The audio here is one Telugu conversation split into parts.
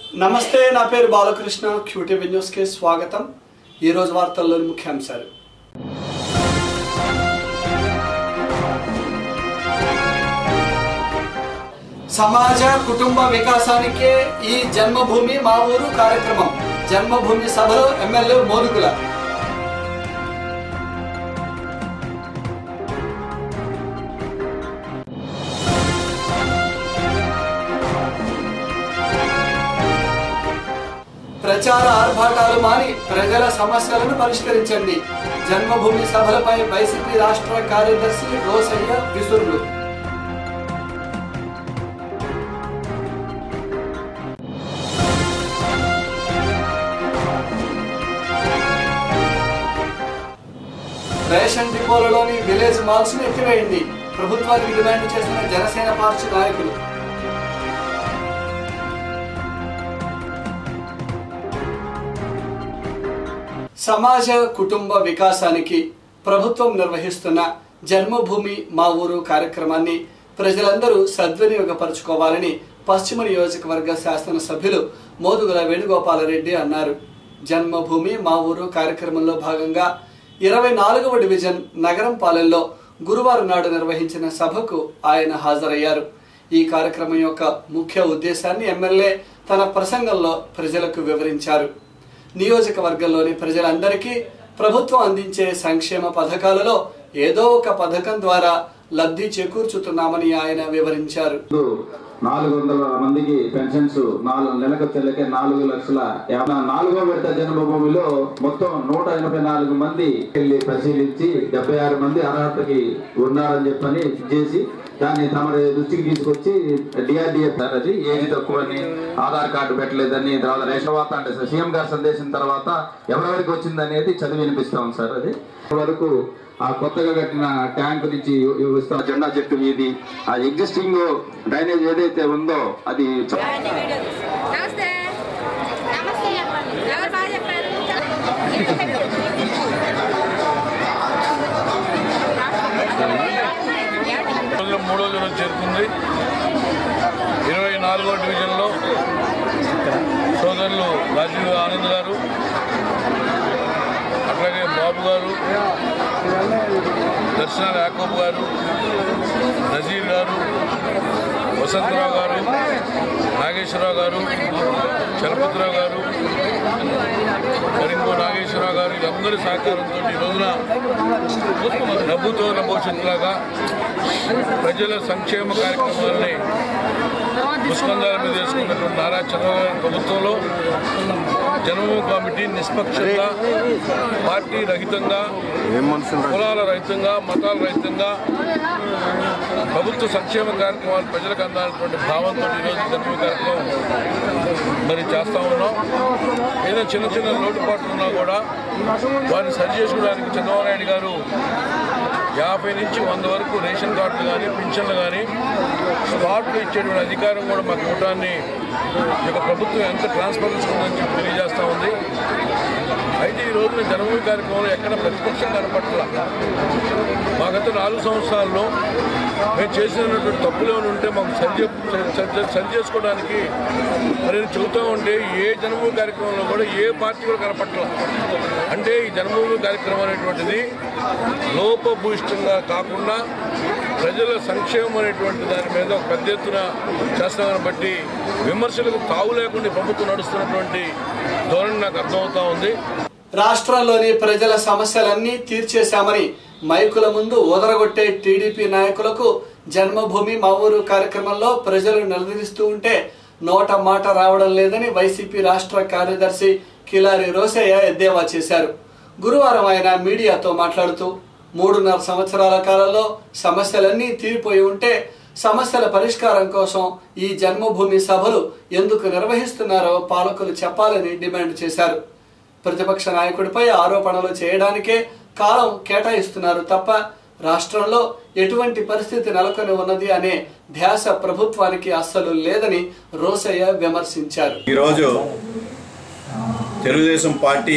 నమస్తే నా పేరు బాలకృష్ణ క్యూటీవీ న్యూస్కి స్వాగతం ఈరోజు వార్తల్లోని ముఖ్యాంశాలు సమాజ కుటుంబ వికాసానికే ఈ జన్మభూమి మా ఊరు కార్యక్రమం జన్మభూమి సభలో ఎమ్మెల్యే మోదుగుల ప్రచార ఆర్భాటాలు మాని ప్రజల సమస్యలను పరిష్కరించండి జన్మభూమి సభలపై వైసీపీ రాష్ట్ర కార్యదర్శి రోసయ్య విసురులు రేషన్ డిపోలలోని విలేజ్ మాల్స్ ను ఎత్తివేయండి ప్రభుత్వానికి డిమాండ్ చేసిన జనసేన పార్టీ నాయకులు సమాజ కుటుంబ వికాసానికి ప్రభుత్వం నిర్వహిస్తున్న జన్మభూమి మా ఊరు కార్యక్రమాన్ని ప్రజలందరూ సద్వినియోగపరచుకోవాలని పశ్చిమ నియోజకవర్గ శాసనసభ్యులు మోదుగుల వేణుగోపాలరెడ్డి అన్నారు జన్మభూమి మా ఊరు కార్యక్రమంలో భాగంగా ఇరవై నాలుగవ డివిజన్ నగరం పాలెంలో గురువారం నాడు నిర్వహించిన సభకు ఆయన హాజరయ్యారు ఈ కార్యక్రమం యొక్క ముఖ్య ఉద్దేశాన్ని ఎమ్మెల్యే తన ప్రసంగంలో ప్రజలకు వివరించారు నియోజకవర్గంలోని ప్రజలందరికీ ప్రభుత్వం అందించే సంక్షేమ పథకాలలో ఏదో ఒక పథకం ద్వారా లబ్ధి చేకూర్చుతున్నామని ఆయన వివరించారు నాలుగు వందల మందికి పెన్షన్స్ నాలుగు నెలకు చెల్లకే నాలుగు లక్షల యాభై నాలుగో విడత జన్మభూమిలో మొత్తం నూట ఎనభై నాలుగు మంది వెళ్ళి పరిశీలించి డెబ్బై ఆరు మంది అర్హతకి ఉన్నారని చెప్పని చేసి దాన్ని తమ దృష్టికి తీసుకొచ్చి డిఆర్డిఎఫ్ అది ఏజ్ తక్కువని ఆధార్ కార్డు పెట్టలేదని తర్వాత రేషన్ తర్వాత అంటే సీఎం గారి సందేశం తర్వాత ఎవరెవరికి వచ్చింది అనేది చదివి వినిపిస్తాం సార్ అది వరకు ఆ కొత్తగా కట్టిన ట్యాంక్ నుంచి ఇస్తా జెండా చెట్టు మీది ఆ ఎగ్జిస్టింగ్ డ్రైనేజ్ ఏదైతే ఉందో అది చ- నమస్తే నమస్తే చెప్పండి ఎవరు బాగా చెప్పారు రోజులు మూడో దినం చేరుకుంది ఇరవై నాలుగో డివిజన్లో సోదరులు రాజీవ్ ఆనంద్ గారు అట్లాగే బాబు గారు దర్శన యాకోబ్ గారు నజీర్ గారు వసంతరావు గారు నాగేశ్వరరావు గారు చలపతిరావు గారు మరి ఇంకో నాగేశ్వరరావు గారు వీళ్ళందరి సహకారంతో ఈ రోజున నవ్వుతో భవిష్యత్తులాగా ప్రజల సంక్షేమ కార్యక్రమాలని పుష్పందాల మీద వేసుకున్నటువంటి నారా చంద్రబాబు నాయుడు ప్రభుత్వంలో జన్మభూమి కమిటీ నిష్పక్షంగా పార్టీ రహితంగా కులాల రహితంగా మతాల రహితంగా ప్రభుత్వ సంక్షేమ కార్యక్రమాలు ప్రజలకు అందాలన్నటువంటి భావంతో ఈరోజు జన్మభూమి కార్యక్రమం మరి చేస్తా ఉన్నాం ఏదైనా చిన్న చిన్న లోటుపాట్లు ఉన్నా కూడా వారిని సరి చేసుకోవడానికి చంద్రబాబు నాయుడు గారు యాభై నుంచి వంద వరకు రేషన్ కార్డులు కానీ పింఛన్లు కానీ స్పాట్లు ఇచ్చేటువంటి అధికారం కూడా మాకు ఇవ్వడాన్ని ఈ యొక్క ప్రభుత్వం ఎంత ట్రాన్స్పరెన్సీ ఉందని చెప్పి తెలియజేస్తూ ఉంది అయితే ఈ రోజున జనభూమి కార్యక్రమంలో ఎక్కడ ప్రతిపక్షం కనపట్ల మా గత నాలుగు సంవత్సరాల్లో మేము చేసినటువంటి తప్పులు ఏమైనా ఉంటే మాకు సరి చెప్- సరి సరి చేసుకోవడానికి మరి నేను చెబుతూ ఉంటే ఏ జన్మభూమి కార్యక్రమంలో కూడా ఏ పార్టీ కూడా కనపట్ల అంటే ఈ జన్మభూమి కార్యక్రమం అనేటువంటిది లోపభూయిష్టంగా కాకుండా ప్రజల సంక్షేమం అనేటువంటి దాని మీద ఒక పెద్ద ఎత్తున చేస్తామని బట్టి విమర్శలకు తావు లేకుండా ఈ ప్రభుత్వం నడుస్తున్నటువంటి ధోరణి నాకు అర్థమవుతా ఉంది రాష్ట్రంలోని ప్రజల సమస్యలన్నీ తీర్చేశామని మైకుల ముందు ఓదరగొట్టే టీడీపీ నాయకులకు జన్మభూమి మా ఊరు కార్యక్రమంలో ప్రజలు నిలదీస్తూ ఉంటే నోట మాట రావడం లేదని వైసీపీ రాష్ట్ర కార్యదర్శి కిలారి రోసయ్య ఎద్దేవా చేశారు గురువారం ఆయన మీడియాతో మాట్లాడుతూ మూడున్నర సంవత్సరాల కాలంలో సమస్యలన్నీ తీరిపోయి ఉంటే సమస్యల పరిష్కారం కోసం ఈ జన్మభూమి సభలు ఎందుకు నిర్వహిస్తున్నారో పాలకులు చెప్పాలని డిమాండ్ చేశారు ప్రతిపక్ష నాయకుడిపై ఆరోపణలు చేయడానికే కాలం కేటాయిస్తున్నారు తప్ప రాష్ట్రంలో ఎటువంటి పరిస్థితి నెలకొని ఉన్నది అనే ధ్యాస ప్రభుత్వానికి అస్సలు లేదని రోసయ్య విమర్శించారు ఈరోజు తెలుగుదేశం పార్టీ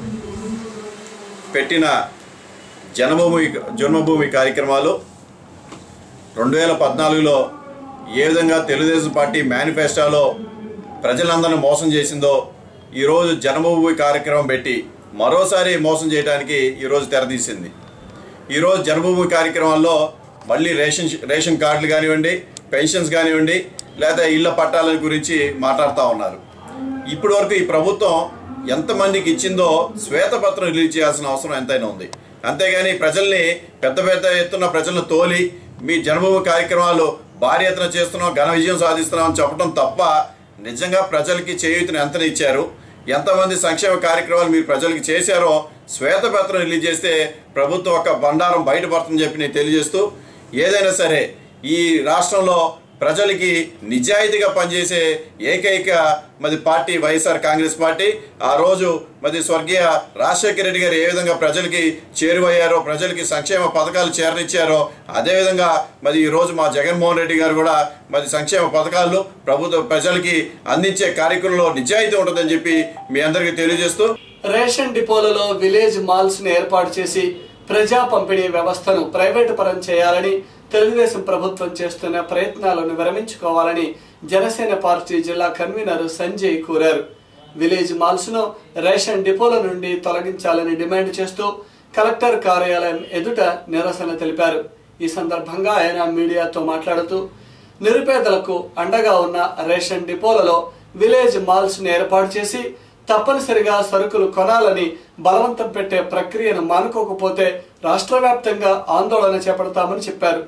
పెట్టిన జన్మభూమి జన్మభూమి కార్యక్రమాలు రెండు వేల పద్నాలుగులో ఏ విధంగా తెలుగుదేశం పార్టీ మేనిఫెస్టోలో ప్రజలందరినీ మోసం చేసిందో ఈరోజు జన్మభూమి కార్యక్రమం పెట్టి మరోసారి మోసం చేయడానికి ఈరోజు తెరదీసింది ఈరోజు జన్మభూమి కార్యక్రమాల్లో మళ్ళీ రేషన్ రేషన్ కార్డులు కానివ్వండి పెన్షన్స్ కానివ్వండి లేదా ఇళ్ల పట్టాల గురించి మాట్లాడుతూ ఉన్నారు ఇప్పటి వరకు ఈ ప్రభుత్వం ఎంతమందికి ఇచ్చిందో శ్వేతపత్రం రిలీజ్ చేయాల్సిన అవసరం ఎంతైనా ఉంది అంతేగాని ప్రజల్ని పెద్ద పెద్ద ఎత్తున ప్రజలను తోలి మీ జన్మభూమి కార్యక్రమాలు భారీ ఎత్తున చేస్తున్నాం ఘన విజయం సాధిస్తున్నాం అని చెప్పడం తప్ప నిజంగా ప్రజలకి చేయూతను ఎంత ఇచ్చారు ఎంతమంది సంక్షేమ కార్యక్రమాలు మీరు ప్రజలకు చేశారో శ్వేతపత్రం రిలీజ్ చేస్తే ప్రభుత్వం ఒక బండారం బయటపడుతుందని చెప్పి నేను తెలియజేస్తూ ఏదైనా సరే ఈ రాష్ట్రంలో ప్రజలకి నిజాయితీగా పనిచేసే ఏకైక మరి పార్టీ వైఎస్ఆర్ కాంగ్రెస్ పార్టీ ఆ రోజు మరి స్వర్గీయ రాజశేఖర రెడ్డి గారు ఏ విధంగా ప్రజలకి చేరువయ్యారో ప్రజలకి సంక్షేమ పథకాలు చేరనిచ్చారో అదేవిధంగా మరి ఈ రోజు మా జగన్మోహన్ రెడ్డి గారు కూడా మరి సంక్షేమ పథకాలు ప్రభుత్వ ప్రజలకి అందించే కార్యక్రమంలో నిజాయితీ ఉంటుందని చెప్పి మీ అందరికీ తెలియజేస్తూ రేషన్ డిపోలలో విలేజ్ మాల్స్ ను ఏర్పాటు చేసి ప్రజా పంపిణీ వ్యవస్థను ప్రైవేటు పరం చేయాలని తెలుగుదేశం ప్రభుత్వం చేస్తున్న ప్రయత్నాలను విరమించుకోవాలని జనసేన పార్టీ జిల్లా కన్వీనర్ సంజయ్ కోరారు విలేజ్ మాల్స్ ను రేషన్ డిపోల నుండి తొలగించాలని డిమాండ్ చేస్తూ కలెక్టర్ కార్యాలయం ఎదుట నిరసన తెలిపారు ఈ సందర్భంగా ఆయన మీడియాతో మాట్లాడుతూ నిరుపేదలకు అండగా ఉన్న రేషన్ డిపోలలో విలేజ్ మాల్స్ ను ఏర్పాటు చేసి తప్పనిసరిగా సరుకులు కొనాలని బలవంతం పెట్టే ప్రక్రియను మానుకోకపోతే రాష్ట్ర వ్యాప్తంగా ఆందోళన చేపడతామని చెప్పారు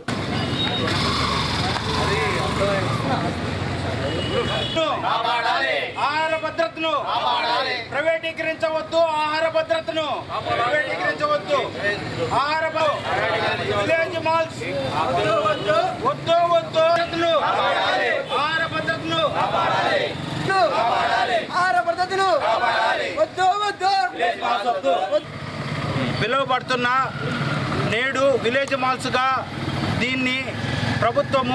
ఆహార భద్రతను ప్రైవేటీకరించవద్దు ఆహార భద్రతను ప్రైవేటీకరించవద్దు ఆహార భ- విలేజ్ మాల్స్ వద్దు వద్దు వద్దు వద్దు భద్రతను ఆహార భద్రతను ఆహార భద్రతను వద్దు వద్దు పిలువబడుతున్న నేడు విలేజ్ మాల్స్గా దీన్ని ప్రభుత్వము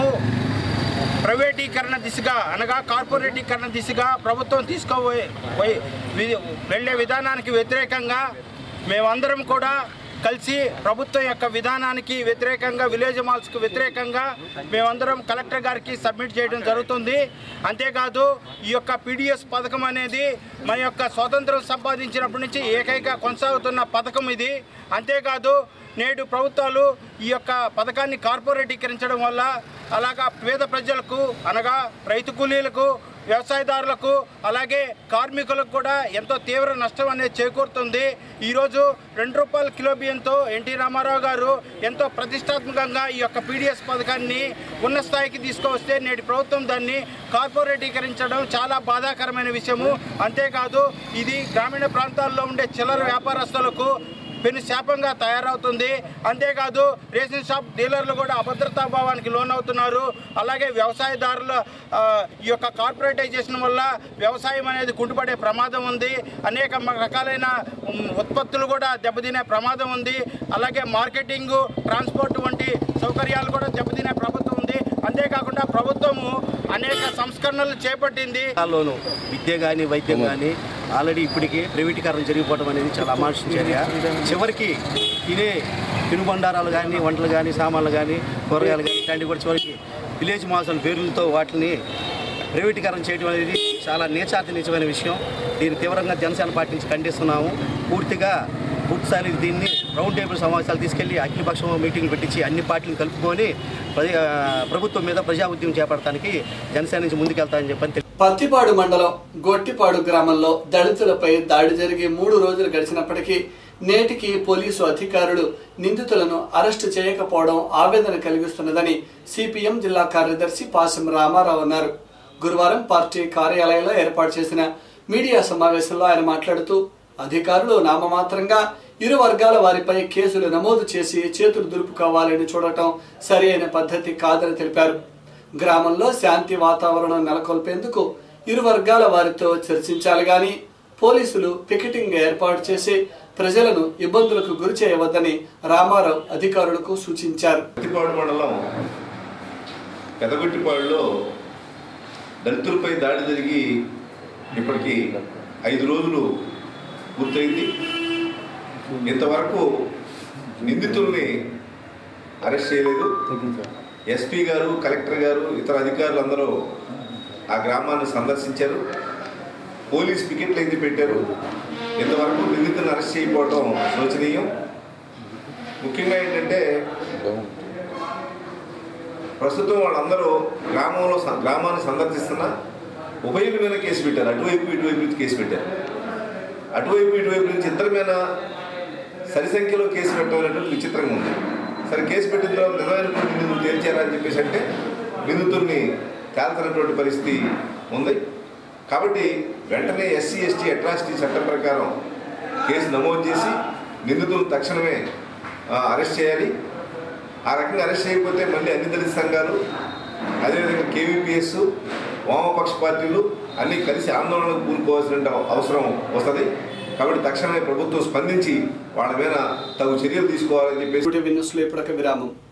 ప్రైవేటీకరణ దిశగా అనగా కార్పొరేటీకరణ దిశగా ప్రభుత్వం తీసుకోబోయే పోయి- వి- వెళ్ళే విధానానికి వ్యతిరేకంగా మేమందరం కూడా కలిసి ప్రభుత్వం యొక్క విధానానికి వ్యతిరేకంగా విలేజ్ మాల్స్కి వ్యతిరేకంగా మేమందరం కలెక్టర్ గారికి సబ్మిట్ చేయడం జరుగుతుంది అంతేకాదు ఈ యొక్క పీడిఎస్ పథకం అనేది మన యొక్క స్వాతంత్రం సంపాదించినప్పటి నుంచి ఏకైక కొనసాగుతున్న పథకం ఇది అంతేకాదు నేడు ప్రభుత్వాలు ఈ యొక్క పథకాన్ని కార్పొరేటీకరించడం వల్ల అలాగా పేద ప్రజలకు అనగా రైతు కూలీలకు వ్యవసాయదారులకు అలాగే కార్మికులకు కూడా ఎంతో తీవ్ర నష్టం అనేది చేకూరుతుంది ఈరోజు రెండు రూపాయల కిలో బియ్యంతో ఎన్టీ రామారావు గారు ఎంతో ప్రతిష్టాత్మకంగా ఈ యొక్క పీడిఎస్ పథకాన్ని ఉన్న స్థాయికి తీసుకువస్తే నేటి ప్రభుత్వం దాన్ని కార్పొరేటీకరించడం చాలా బాధాకరమైన విషయము అంతేకాదు ఇది గ్రామీణ ప్రాంతాల్లో ఉండే చిల్లర వ్యాపారస్తులకు పెను శాపంగా తయారవుతుంది అంతేకాదు రేషన్ షాప్ డీలర్లు కూడా అభద్రతా భావానికి లోనవుతున్నారు అలాగే వ్యవసాయదారుల ఆ, ఈ యొక్క కార్పొరేటైజేషన్ వల్ల వ్యవసాయం అనేది కుంటుపడే ప్రమాదం ఉంది అనేక మ- రకాలైన ఉమ్, ఉత్పత్తులు కూడా దెబ్బతినే ప్రమాదం ఉంది అలాగే మార్కెటింగ్ ట్రాన్స్పోర్ట్ వంటి సౌకర్యాలు కూడా దెబ్బతినే ప్రభుత్వం ఉంది అంతేకాకుండా ప్రభుత్వము అనేక సంస్కరణలు చేపట్టింది లోను విద్య కానీ వైద్యం కానీ ఆల్రెడీ ఇప్పటికే ప్రైవేటీకరణ జరిగిపోవడం అనేది చాలా అమానుషం చర్య చివరికి తినే తినుబండారాలు కానీ వంటలు కానీ సామాన్లు కానీ కూరగాయలు కానీ ఇట్లాంటివి కూడా చివరికి విలేజ్ మాల్స్ పేర్లతో వాటిని ప్రైవేటీకరణ చేయడం అనేది చాలా నీచాతి నీచమైన విషయం దీన్ని తీవ్రంగా జనసేన పార్టీ నుంచి ఖండిస్తున్నాము పూర్తిగా పూర్తిస్థాయి దీన్ని రౌండ్ టేబుల్ సమావేశాలు తీసుకెళ్లి అఖిలపక్షం మీటింగ్ పెట్టించి అన్ని పార్టీలు కలుపుకొని ప్రజా ప్రభుత్వం మీద ప్రజా ఉద్యమం చేపడటానికి జనసేన నుంచి ముందుకెళ్తామని చెప్పని తెలి- పత్తిపాడు మండలం గొట్టిపాడు గ్రామంలో దళితులపై దాడి జరిగి మూడు రోజులు గడిచినప్పటికీ నేటికి పోలీసు అధికారులు నిందితులను అరెస్టు చేయకపోవడం ఆవేదన కలిగిస్తున్నదని సిపిఎం జిల్లా కార్యదర్శి పాసం రామారావు అన్నారు గురువారం పార్టీ కార్యాలయంలో ఏర్పాటు చేసిన మీడియా సమావేశంలో ఆయన మాట్లాడుతూ అధికారులు నామమాత్రంగా ఇరు వర్గాల వారిపై కేసులు నమోదు చేసి చేతులు దులుపుకోవాలని చూడటం సరి అయిన పద్ధతి కాదని తెలిపారు గ్రామంలో శాంతి వాతావరణం నెలకొల్పేందుకు ఇరు వర్గాల వారితో చర్చించాలి గాని పోలీసులు పికెటింగ్ ఏర్పాటు చేసి ప్రజలను ఇబ్బందులకు గురి చేయవద్దని రామారావు అధికారులకు సూచించారు పత్తిపాడు మండలం పెదగొట్టిపాడులో దళితులపై దాడి జరిగి ఇప్పటికి ఐదు రోజులు పూర్తయింది ఇంతవరకు నిందితుల్ని అరెస్ట్ చేయలేదు ఎస్పీ గారు కలెక్టర్ గారు ఇతర అధికారులు అందరూ ఆ గ్రామాన్ని సందర్శించారు పోలీస్ పికెట్లు అయితే పెట్టారు ఇంతవరకు నిందితులను అరెస్ట్ చేయకపోవడం శోచనీయం ముఖ్యంగా ఏంటంటే ప్రస్తుతం వాళ్ళందరూ గ్రామంలో స- గ్రామాన్ని సందర్శిస్తున్న ఉభయుల మీద కేసు పెట్టారు అటువైపు ఇటువైపు నుంచి కేసు పెట్టారు అటువైపు ఇటువైపు నుంచి ఇద్దరి మీద సరి సంఖ్యలో కేసు పెట్టడం అనేటువంటి విచిత్రంగా ఉంది సరే కేసు పెట్టిన తర్వాత నిజమైనటువంటి నిందితులు తేల్చారా అని చెప్పేసి అంటే నిందితుల్ని తేల్చినటువంటి పరిస్థితి ఉంది కాబట్టి వెంటనే ఎస్సీ ఎస్టీ అట్రాసిటీ చట్టం ప్రకారం కేసు నమోదు చేసి నిందితులు తక్షణమే ఆ, అరెస్ట్ చేయాలి ఆ రకంగా అరెస్ట్ చేయకపోతే మళ్ళీ అన్ని దళిత సంఘాలు అదేవిధంగా కేవీపీఎస్ వామపక్ష పార్టీలు అన్నీ కలిసి ఆందోళనకు కూరుకోవాల్సిన అవసరం వస్తుంది కాబట్టి తక్షణమే ప్రభుత్వం స్పందించి వాళ్ళ మీద తగు చర్యలు తీసుకోవాలని చెప్పేసి టీవీ న్యూస్లో ఇప్పటిక విరామం